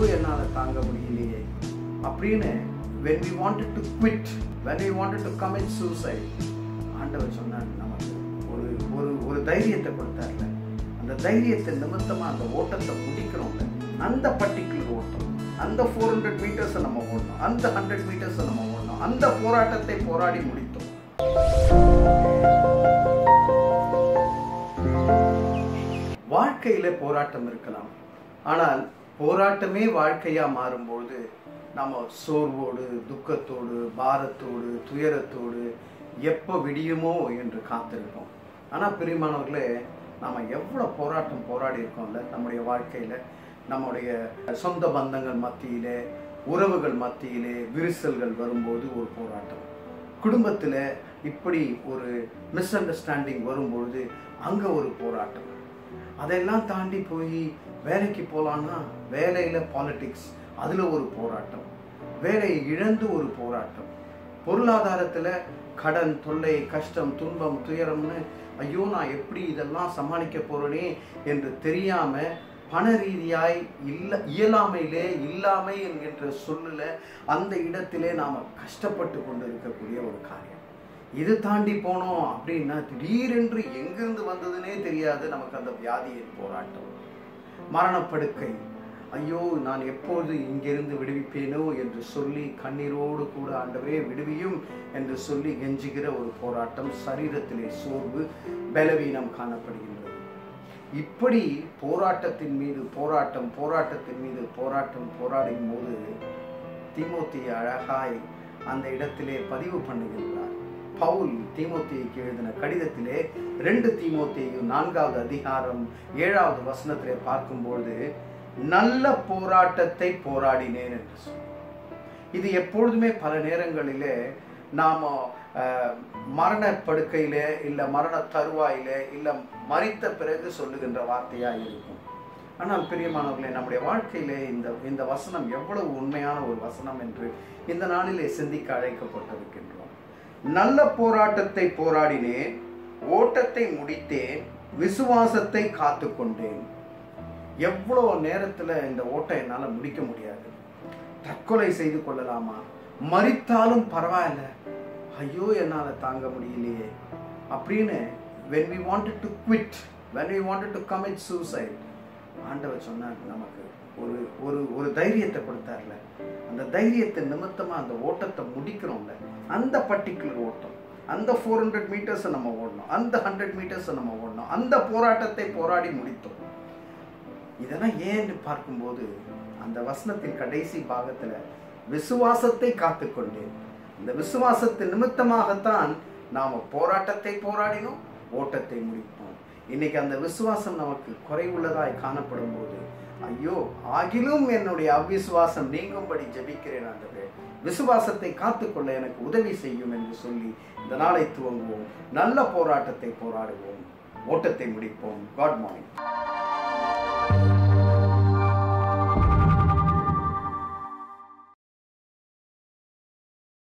என்னால் தாங்க முடியலையே அப்படின்னு when we wanted to quit when we wanted to commit suicide ஆண்டவர் சொன்னார் நமக்கு ஒரு ஒரு ஒரு தைரியத்தை கொடுத்தார்ல அந்த தைரியத்தை நிமித்தமா அந்த ஓட்டத்தை முடிக்கிறோம்ல அந்த பர்டிகுலர் ஓட்டம் அந்த ஃபோர் ஹண்ட்ரட் மீட்டர்ஸை நம்ம ஓடணும் அந்த ஹண்ட்ரட் மீட்டர்ஸை நம்ம ஓடணும் அந்த போராட்டத்தை போராடி முடித்தோம் வாழ்க்கையில போராட்டம் இருக்கலாம் ஆனால் போராட்டமே வாழ்க்கையா மாறும்போது நம்ம சோர்வோடு துக்கத்தோடு பாரத்தோடு துயரத்தோடு எப்போ விடியுமோ என்று காத்திருப்போம் ஆனால் பிரியமானவர்களே நாம எவ்வளோ போராட்டம் போராடி இருக்கோம்ல நம்முடைய வாழ்க்கையில நம்முடைய சொந்த பந்தங்கள் மத்தியிலே உறவுகள் மத்தியிலே விரிசல்கள் வரும்போது ஒரு போராட்டம் குடும்பத்தில் இப்படி ஒரு மிஸ் அண்டர்ஸ்டாண்டிங் வரும்பொழுது அங்கே ஒரு போராட்டம் அதெல்லாம் தாண்டி போய் வேலைக்கு போகலான்னா வேலையில் பாலிடிக்ஸ் அதில் ஒரு போராட்டம் வேலையை இழந்து ஒரு போராட்டம் பொருளாதாரத்தில் கடன் தொல்லை கஷ்டம் துன்பம் துயரம்னு ஐயோ நான் எப்படி இதெல்லாம் சமாளிக்க போறேனே என்று தெரியாம பண ரீதியாய் இல்ல இயலாமையிலே இல்லாமை என்கின்ற சொல்லுல அந்த இடத்திலே நாம கஷ்டப்பட்டு கொண்டு இருக்கக்கூடிய ஒரு காரியம் இது தாண்டி போனோம் அப்படின்னா திடீரென்று எங்கிருந்து வந்ததுன்னே தெரியாது நமக்கு அந்த வியாதியின் போராட்டம் மரணப்படுக்கை ஐயோ நான் எப்போது இங்கிருந்து விடுவிப்பேனோ என்று சொல்லி கண்ணீரோடு கூட ஆண்டவரே விடுவியும் என்று சொல்லி கெஞ்சுகிற ஒரு போராட்டம் சரீரத்திலே சோர்வு பலவீனம் காணப்படுகின்றது இப்படி போராட்டத்தின் மீது போராட்டம் போராட்டத்தின் மீது போராட்டம் போராடும் போது தீமோத்தி அழகாய் அந்த இடத்திலே பதிவு பண்ணுகின்றார் பவுல் தீமோத்தேயுக்கு எழுதின கடிதத்திலே ரெண்டு தீமோத்தேயு நான்காவது அதிகாரம் ஏழாவது வசனத்திலே பார்க்கும்போது நல்ல போராட்டத்தை போராடினேன் என்று சொல்லி இது எப்பொழுதுமே பல நேரங்களிலே நாம அஹ், மரண படுக்கையிலே இல்ல மரண தருவாயிலே இல்ல மறித்த பிறகு சொல்லுகின்ற வார்த்தையா இருக்கும் ஆனால் பிரியமானவர்களே நம்முடைய வாழ்க்கையிலே இந்த இந்த வசனம் எவ்வளவு உண்மையான ஒரு வசனம் என்று இந்த நாளிலே சிந்திக்க அழைக்கப்பட்டிருக்கின்றோம் நல்ல போராட்டத்தை போராடினேன் ஓட்டத்தை முடித்தேன் விசுவாசத்தை காத்துக்கொண்டேன் எவ்வளோ நேரத்துல இந்த ஓட்டை என்னால முடிக்க முடியாது தற்கொலை செய்து கொள்ளலாமா மறித்தாலும் பரவாயில்ல ஐயோ என்னால தாங்க முடியலையே அப்படின்னு when we wanted to quit when we wanted to commit suicide ஆண்டவர் சொன்னார் நமக்கு ஒரு ஒரு ஒரு தைரியத்தை கொடுத்தார்ல அந்த தைரியத்தை நிமித்தமா அந்த ஓட்டத்தை முடிக்கிறோம்ல அந்த பர்டிகுலர் ஓட்டம் அந்த ஃபோர் ஹண்ட்ரட் மீட்டர்ஸை நம்ம ஓடணும் அந்த ஹண்ட்ரட் மீட்டர்ஸை நம்ம ஓடணும் அந்த போராட்டத்தை போராடி முடித்தோம் இதெல்லாம் ஏன்னு பார்க்கும்போது அந்த வசனத்தின் கடைசி பாகத்துல விசுவாசத்தை காத்துக்கொண்டேன் இந்த விசுவாசத்தின் நிமித்தமாகத்தான் நாம போராட்டத்தை போராடினோம் ஓட்டத்தை முடிப்போம் இன்னைக்கு அந்த விசுவாசம் நமக்கு குறைவுள்ளதாய் காணப்படும் போது ஐயோ ஆகிலும் என்னுடைய அவ்விசுவாசம் நீங்கும்படி ஜெபிக்கிறேன் ஆண்டவரே விசுவாசத்தை காத்துக்கொள்ள எனக்கு உதவி செய்யும் என்று சொல்லி இந்த நாளை துவங்குவோம் நல்ல போராட்டத்தை போராடுவோம் ஓட்டத்தை முடிப்போம் காட் மார்னிங்